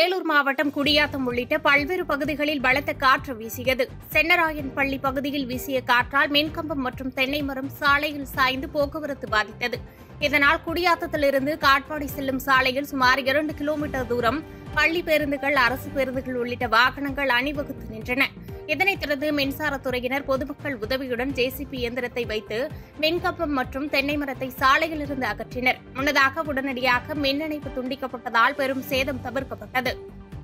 வேலூர் மாவட்டம் குடியாத்தம் உள்ளிட்ட பல்வேறு பகுதிகளில் பலத்த காற்று வீசியது சென்னராயன் பள்ளி பகுதியில் வீசிய காற்றால் மின்கம்பம் மற்றும் தென்னை மரம் சாலையில் சாய்ந்து போக்குவரத்து பாதித்தது இதனால் குடியாத்தத்திலிருந்து காட்பாடி செல்லும் சாலையில் சுமார் இரண்டு கிலோமீட்டர் தூரம் பள்ளி பேருந்துகள் அரசு பேருந்துகள் உள்ளிட்ட வாகனங்கள் அணிவகுத்து நின்றன இதனைத் தொடர்ந்து மின்சாரத்துறையினர் பொதுமக்கள் உதவியுடன் ஜேசிபி இயந்திரத்தை வைத்து மின்கம்பம் மற்றும் தென்னை மரத்தை சாலையிலிருந்து அகற்றினர் முன்னதாக உடனடியாக மின் இணைப்பு துண்டிக்கப்பட்டதால் பெரும் சேதம் தவிர்க்கப்பட்டது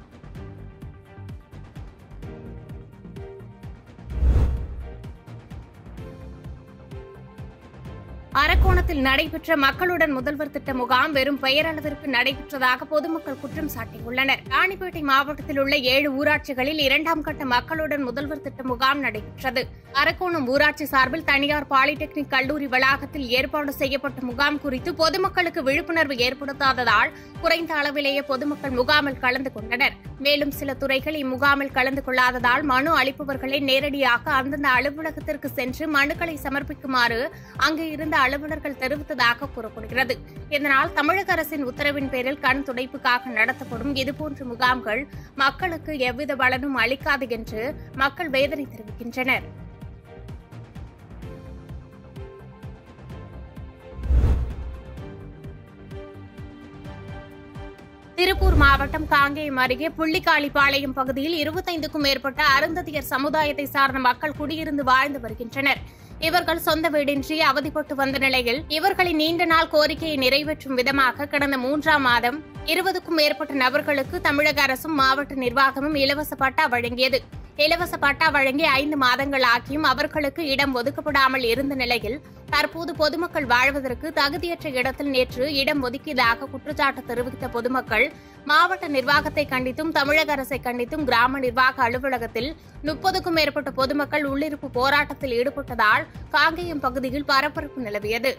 அரக்கோணத்தில் நடைபெற்ற மக்களுடன் முதல்வர் திட்ட முகாம் வெறும் பெயரளவிற்கு நடைபெற்றதாக பொதுமக்கள் குற்றம் சாட்டியுள்ளனர் ராணிப்பேட்டை மாவட்டத்தில் உள்ள ஏழு ஊராட்சிகளில் இரண்டாம் கட்ட மக்களுடன் முதல்வர் திட்ட முகாம் நடைபெற்றது அரக்கோணம் ஊராட்சி சார்பில் தனியார் பாலிடெக்னிக் கல்லூரி வளாகத்தில் ஏற்பாடு செய்யப்பட்ட முகாம் குறித்து பொதுமக்களுக்கு விழிப்புணர்வு ஏற்படுத்தாததால் குறைந்த அளவிலேயே பொதுமக்கள் முகாமில் கலந்து கொண்டனர் மேலும் சில துறைகள் இம்முகாமில் கலந்து கொள்ளாததால் மனு அளிப்பவர்களை நேரடியாக அந்தந்த அலுவலகத்திற்கு சென்று மனுக்களை சமர்ப்பிக்குமாறு அங்கு இருந்த அலுவலர்கள் தெரிவித்ததாக கூறப்படுகிறது இதனால் தமிழக அரசின் உத்தரவின் பேரில் கண் துடைப்புக்காக நடத்தப்படும் இதுபோன்ற முகாம்கள் மக்களுக்கு எவ்வித பலனும் அளிக்காது என்று மக்கள் வேதனை தெரிவிக்கின்றனர் திருப்பூர் மாவட்டம் காங்கேயம் அருகே புள்ளிக்காளிப்பாளையம் பகுதியில் இருபத்தைந்துக்கும் மேற்பட்ட அருந்ததியர் சமுதாயத்தை சார்ந்த மக்கள் குடியிருந்து வாழ்ந்து வருகின்றனர் இவர்கள் சொந்த வீடின்றி அவதிப்பட்டு வந்த நிலையில் இவர்களின் நீண்ட நாள் கோரிக்கையை நிறைவேற்றும் விதமாக கடந்த மூன்றாம் மாதம் இருபதுக்கும் மேற்பட்ட நபர்களுக்கு தமிழக அரசும் மாவட்ட நிர்வாகமும் இலவச பட்டா வழங்கியது இலவச பட்டா வழங்கி ஐந்து மாதங்கள் ஆகியும் அவர்களுக்கு இடம் ஒதுக்கப்படாமல் இருந்த நிலையில் தற்போது பொதுமக்கள் வாழ்வதற்கு தகுதியற்ற இடத்தில் நேற்று இடம் ஒதுக்கியதாக குற்றச்சாட்டு தெரிவித்த பொதுமக்கள் மாவட்ட நிர்வாகத்தை கண்டித்தும் தமிழக அரசை கண்டித்தும் கிராம நிர்வாக அலுவலகத்தில் முப்பதுக்கும் மேற்பட்ட பொதுமக்கள் உள்ளிருப்பு போராட்டத்தில் ஈடுபட்டதால் காங்கேயம் பகுதியில் பரபரப்பு நிலவியது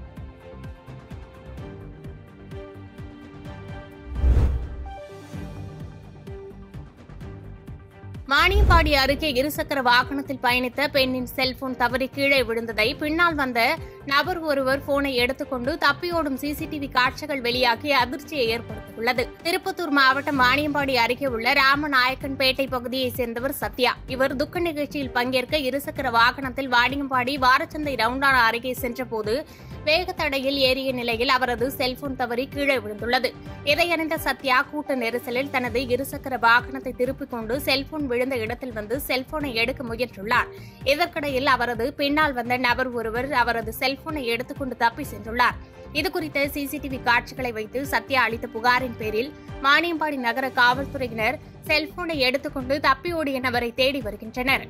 வாணியம்பாடி அருகே இருசக்கர வாகனத்தில் பயணித்த பெண்ணின் செல்போன் தவறி கீழே விழுந்ததை பின்னால் வந்த நபர் ஒருவர் போனை எடுத்துக்கொண்டு தப்பியோடும் சிசிடிவி காட்சிகள் வெளியாகி அதிர்ச்சியை ஏற்படுத்தியுள்ளது திருப்பத்தூர் மாவட்டம் வாணியம்பாடி அருகே உள்ள ராமநாயக்கன்பேட்டை பகுதியைச் சேர்ந்தவர் சத்யா இவர் துக்க நிகழ்ச்சியில் பங்கேற்க இருசக்கர வாகனத்தில் வாணியம்பாடி வாரச்சந்தை ரவுண்டான அருகே சென்றபோது வேகத்தடையில் ஏறிய நிலையில் அவரது செல்போன் தவறி கீழே விழுந்துள்ளது இதையறிந்த சத்யா கூட்ட நெரிசலில் தனது இருசக்கர வாகனத்தை திருப்பிக் கொண்டு செல்போன் விழுந்த இடத்தில் வந்து செல்போனை எடுக்க முயன்றுள்ளார் இதற்கிடையில் அவரது பின்னால் வந்த நபர் ஒருவர் அவரது செல்போனை எடுத்துக்கொண்டு தப்பி சென்றுள்ளார் இதுகுறித்த சிசிடிவி காட்சிகளை வைத்து சத்யா அளித்த புகாரின் பேரில் மானியம்பாடி நகர காவல்துறையினர் செல்போனை எடுத்துக்கொண்டு தப்பி ஓடிய நபரை தேடி வருகின்றனர்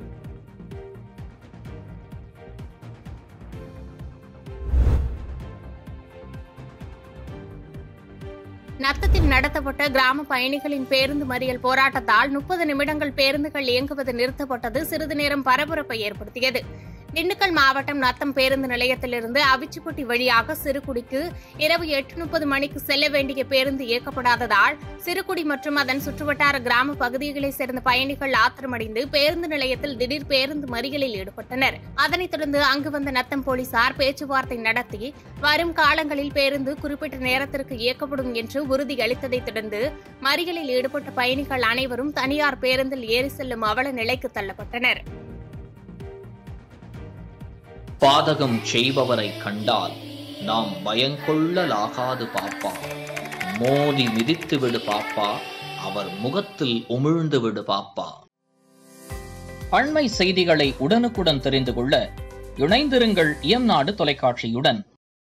நத்தத்தில் நடத்தப்பட்ட கிராம பயணிகளின் பேருந்து மறியல் போராட்டத்தால் முப்பது நிமிடங்கள் பேருந்துகள் இயங்குவது நிறுத்தப்பட்டது சிறிது நேரம் பரபரப்பை ஏற்படுத்தியது திண்டுக்கல் மாவட்டம் நத்தம் பேருந்து நிலையத்திலிருந்து அவிச்சிப்பட்டி வழியாக சிறுகுடிக்கு இரவு எட்டு முப்பது மணிக்கு செல்ல வேண்டிய பேருந்து இயக்கப்படாததால் சிறுகுடி மற்றும் அதன் சுற்றுவட்டார கிராம பகுதிகளைச் சேர்ந்த பயணிகள் ஆத்திரமடைந்து பேருந்து நிலையத்தில் திடீர் பேருந்து மறியலில் ஈடுபட்டனர் அதனைத் தொடர்ந்து அங்கு வந்த நத்தம் போலீசார் பேச்சுவார்த்தை நடத்தி வரும் காலங்களில் பேருந்து குறிப்பிட்ட நேரத்திற்கு இயக்கப்படும் என்று உறுதியளித்ததைத் தொடர்ந்து மறியலில் ஈடுபட்ட பயணிகள் அனைவரும் தனியார் பேருந்தில் ஏறி செல்லும் அவல நிலைக்கு தள்ளப்பட்டனர் பாதகம் செய்பவரை கண்டால் நாம் பயங்கொள்ளலாகாது பாப்பா மோதி மிதித்து விடு பாப்பா அவர் முகத்தில் உமிழ்ந்து விடு பாப்பா அண்மை செய்திகளை உடனுக்குடன் தெரிந்து கொள்ள இணைந்திருங்கள் இயம்நாடு தொலைக்காட்சியுடன்